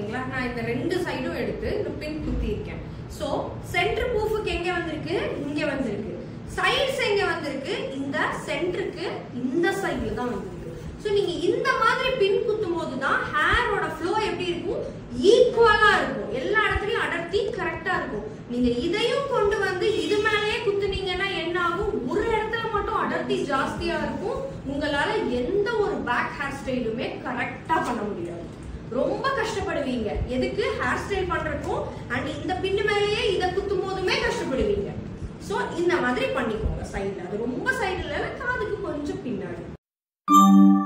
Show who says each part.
Speaker 1: ஓகேங்களா நான் இந்த ரெண்டு சைடும் எடுத்து இந்த பின் குத்தி இருக்கேன் ஸோ சென்டர் பூஃபுக்கு எங்க வந்திருக்கு இங்க வந்திருக்கு சைட்ஸ் எங்க வந்திருக்கு இந்த சென்டருக்கு இந்த சைடுல தான் வந்திருக்கு ஸோ நீங்க இந்த மாதிரி பின் குத்தும் போது தான் ஹேரோட ஃப்ளோ எப்படி இருக்கும் ஈக்குவலா இருக்கும் எல்லா இடத்துலயும் அடர்த்தி கரெக்டா இருக்கும் நீங்க இதையும் கொண்டு வந்து இது மேலேயே குத்துனீங்கன்னா என்ன ஆகும் ஒரு இடத்துல மட்டும் அடர்த்தி ஜாஸ்தியா இருக்கும் உங்களால எந்த ஒரு பேக் ஹேர் ஸ்டைலுமே கரெக்டா பண்ண முடியாது ரொம்ப கஷ்டப்படுவீங்க எதுக்கு ஹேர் ஸ்டைல் பண்றதுக்கும் அண்ட் இந்த பின்னு மேலேயே இதை குத்தும் போதுமே கஷ்டப்படுவீங்க ஸோ இந்த மாதிரி பண்ணிக்கோங்க சைடில் அது ரொம்ப சைடில் காதுக்கு கொஞ்சம் பின்னாடி